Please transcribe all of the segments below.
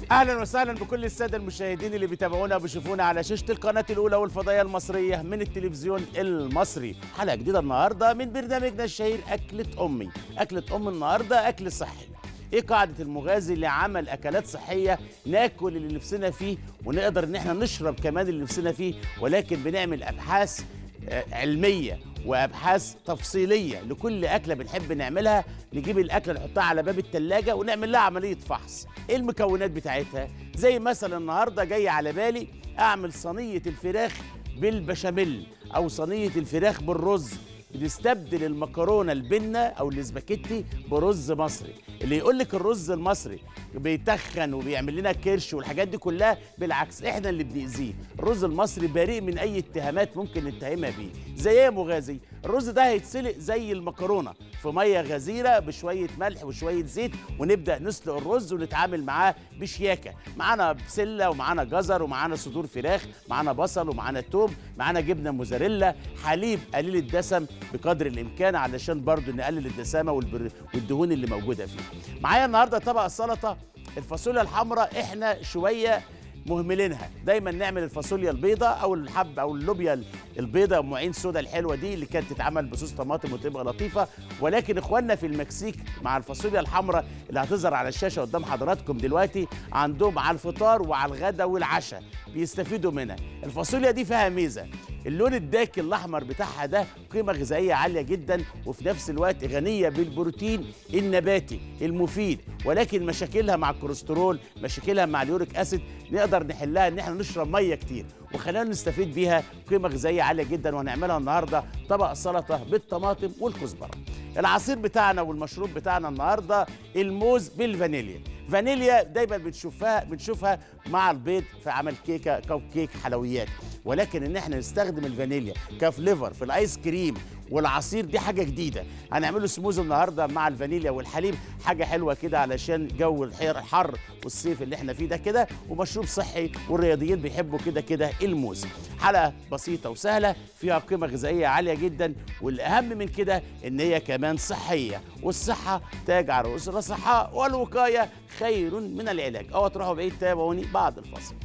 اهلا وسهلا بكل الساده المشاهدين اللي بيتابعونا وبيشوفونا على شاشه القناه الاولى والفضائيه المصريه من التلفزيون المصري حلقه جديده النهارده من برنامجنا الشهير اكله امي اكله ام النهارده اكل صحي ايه قاعده المغازي لعمل اكلات صحيه ناكل اللي نفسنا فيه ونقدر ان احنا نشرب كمان اللي نفسنا فيه ولكن بنعمل ابحاث آه، علميه وابحاث تفصيليه لكل اكله بنحب نعملها نجيب الاكله نحطها على باب التلاجة ونعمل لها عمليه فحص ايه المكونات بتاعتها زي مثلا النهارده جاي على بالي اعمل صينيه الفراخ بالبشاميل او صينيه الفراخ بالرز بنستبدل المكرونه البنه او الاسباجيتي برز مصري اللي يقول لك الرز المصري بيتخن وبيعمل لنا كرش والحاجات دي كلها بالعكس احنا اللي بنأذيه الرز المصري بريء من اي اتهامات ممكن نتهمها بيه زي ايه يا مغازي الرز ده هيتسلق زي المكرونه في ميه غزيره بشويه ملح وشويه زيت ونبدا نسلق الرز ونتعامل معاه بشياكه معانا بسله ومعانا جزر ومعانا صدور فراخ معانا بصل ومعانا توم معانا جبنه موزاريلا حليب قليل الدسم بقدر الامكان علشان برضو نقلل الدسامه والبر... والدهون اللي موجوده فيه معايا النهارده طبق السلطه الفاصوليا الحمراء احنا شويه مهملينها دايما نعمل الفاصوليا البيضاء او الحب او اللوبيا البيضاء ام عين سودا الحلوه دي اللي كانت تتعمل بصوص طماطم وتبقى لطيفه ولكن اخواننا في المكسيك مع الفاصوليا الحمراء اللي هتظهر على الشاشه قدام حضراتكم دلوقتي عندهم على الفطار وعلى الغداء والعشاء بيستفيدوا منها الفاصوليا دي فيها ميزه اللون الداكن الاحمر بتاعها ده قيمه غذائيه عاليه جدا وفي نفس الوقت غنيه بالبروتين النباتي المفيد ولكن مشاكلها مع الكوليسترول مشاكلها مع اليوريك اسيد نقدر نحلها ان احنا نشرب ميه كتير وخلينا نستفيد بيها قيمه غذائيه عاليه جدا وهنعملها النهارده طبق سلطه بالطماطم والكزبره العصير بتاعنا والمشروب بتاعنا النهارده الموز بالفانيليا فانيليا دايما بنشوفها بنشوفها مع البيض في عمل كيكه كوب كيك حلويات ولكن ان احنا نستخدم الفانيليا كفليفر في الايس كريم والعصير دي حاجه جديده هنعمله سموز النهارده مع الفانيليا والحليب حاجه حلوه كده علشان جو الحر الحر والصيف اللي احنا فيه ده كده ومشروب صحي والرياضيين بيحبوا كده كده الموز حلقه بسيطه وسهله فيها قيمه غذائيه عاليه جدا والاهم من كده ان هي كمان صحيه والصحه تاج على رؤوس الاصحاء والوقايه خير من العلاج اوعوا تروحوا بعيد تابعوني بعد الفاصل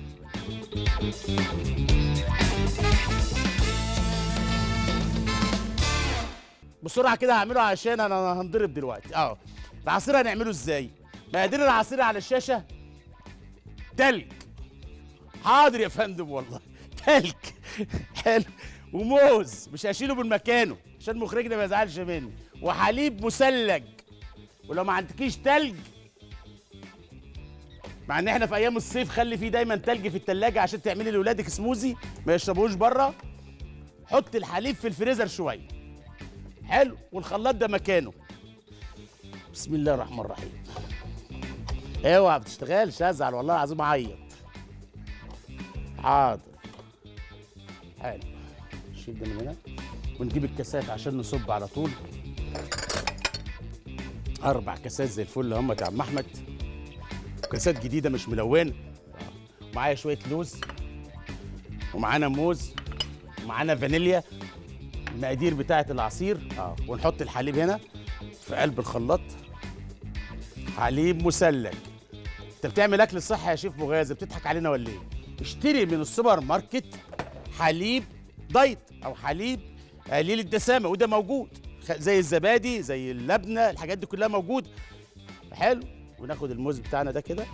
بسرعه كده هعمله عشان انا هنضرب دلوقتي اه العصير هنعمله ازاي مقادير العصير على الشاشه تلج حاضر يا فندم والله تلج حلو وموز مش هشيله من مكانه عشان مخرجنا ما يزعلش مني وحليب مثلج ولو ما عندكيش تلج مع ان احنا في ايام الصيف خلي فيه دايما تلج في التلاجة عشان تعملي لاولادك سموزي ما يشربوش بره حط الحليب في الفريزر شويه حلو والخلاط ده مكانه بسم الله الرحمن الرحيم اوعى ما بتشتغلش ازعل والله العظيم اعيط حاضر حلو نشيل ده من هنا ونجيب الكاسات عشان نصب على طول اربع كاسات زي الفل هم يا عم احمد كاسات جديده مش ملونه معايا شويه لوز ومعانا موز ومعانا فانيليا المقادير بتاعه العصير اه ونحط الحليب هنا في قلب الخلاط حليب مثلج انت بتعمل اكل صحي يا شيف مغازي بتضحك علينا ولا ايه اشتري من السوبر ماركت حليب دايت او حليب قليل الدسامه وده موجود خ- زي الزبادي زي اللبنه الحاجات دي كلها موجوده حلو وناخد الموز بتاعنا ده كده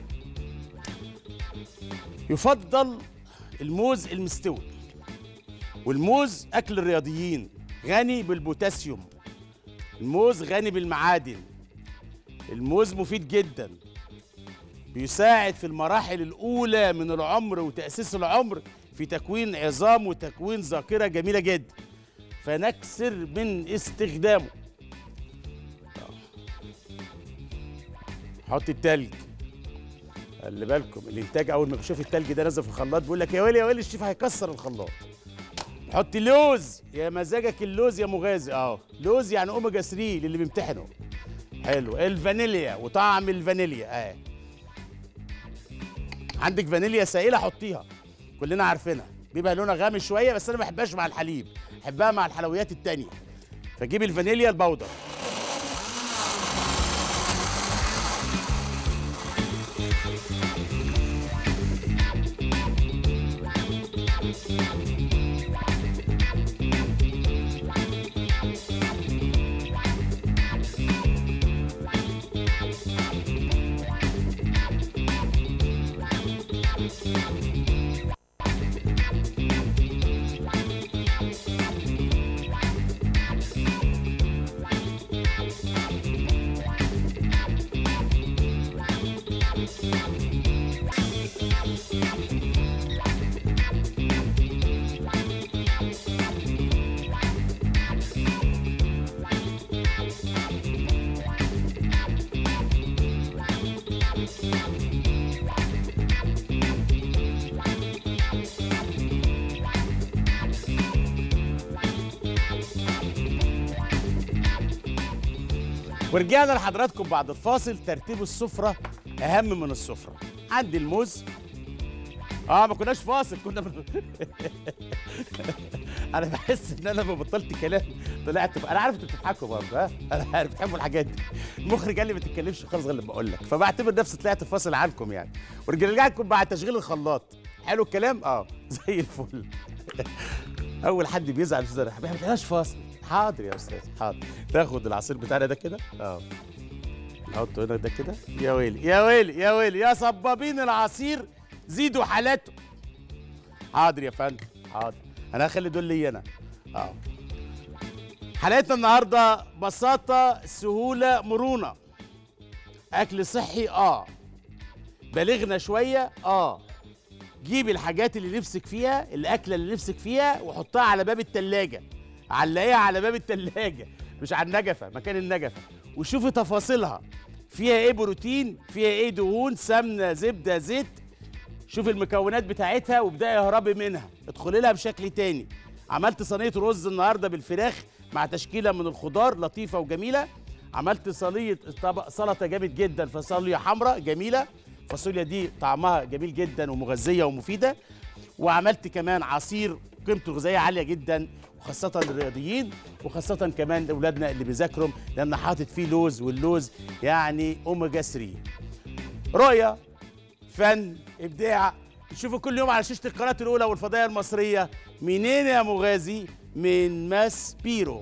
يفضل الموز المستوي والموز اكل الرياضيين غني بالبوتاسيوم الموز غني بالمعادن الموز مفيد جدا بيساعد في المراحل الاولى من العمر وتاسيس العمر في تكوين عظام وتكوين ذاكره جميله جدا فنكسر من استخدامه حط التلج خلي بالكم الانتاج اول ما بيشوف التلج ده نازل في الخلاط بيقول لك يا ويلي يا ويلي الشيف هيكسر الخلاط حط لوز يا مزاجك اللوز يا مغازي اه لوز يعني اوميجا 3 للي بيمتحنوا حلو الفانيليا وطعم الفانيليا اه عندك فانيليا سائله حطيها كلنا عارفينها بيبقى لونها غامق شويه بس انا ما بحبهاش مع الحليب بحبها مع الحلويات التانية فجيب الفانيليا البودر ورجعنا لحضراتكم بعد الفاصل ترتيب السفرة أهم من السفرة عندي الموز اه ما كناش فاصل كنا من... انا بحس ان انا لما بطلت كلام طلعت انا عارف انتوا بتضحكوا برضه ها انا عارف بتحبوا الحاجات دي المخرج قال لي ما تتكلمش خالص غير لما اقول لك فبعتبر نفسي طلعت فاصل عنكم يعني ورجع لكم بعد تشغيل الخلاط حلو الكلام اه زي الفل اول حد بيزعل استاذ رحاب ما بتعملهاش فاصل حاضر يا استاذ حاضر تاخد العصير بتاعنا ده كده اه نحطه هنا ده كده يا ويلي يا ويلي يا ويلي يا صبابين العصير زيدوا حالته حاضر يا فندم حاضر انا هخلي دول لي انا اه حلقتنا النهارده بساطه سهوله مرونه اكل صحي اه بلغنا شويه اه جيب الحاجات اللي نفسك فيها الاكله اللي نفسك فيها وحطها على باب التلاجة علقيها على باب التلاجة مش على النجفه مكان النجفه وشوفي تفاصيلها فيها ايه بروتين فيها ايه دهون سمنه زبده زيت شوف المكونات بتاعتها وابداي اهربي منها ادخلي لها بشكل تاني عملت صينيه رز النهارده بالفراخ مع تشكيله من الخضار لطيفه وجميله عملت صينيه طبق سلطه جامد جدا فاصوليا حمراء جميله الفاصوليا دي طعمها جميل جدا ومغذيه ومفيده وعملت كمان عصير قيمته الغذائيه عاليه جدا وخاصة للرياضيين وخاصة كمان لاولادنا اللي بيذاكروا لان حاطط فيه لوز واللوز يعني اوميجا 3 رؤية فن ابداع تشوفوا كل يوم على شاشه القناه الاولى والفضائيه المصريه منين يا مغازي من ماس بيرو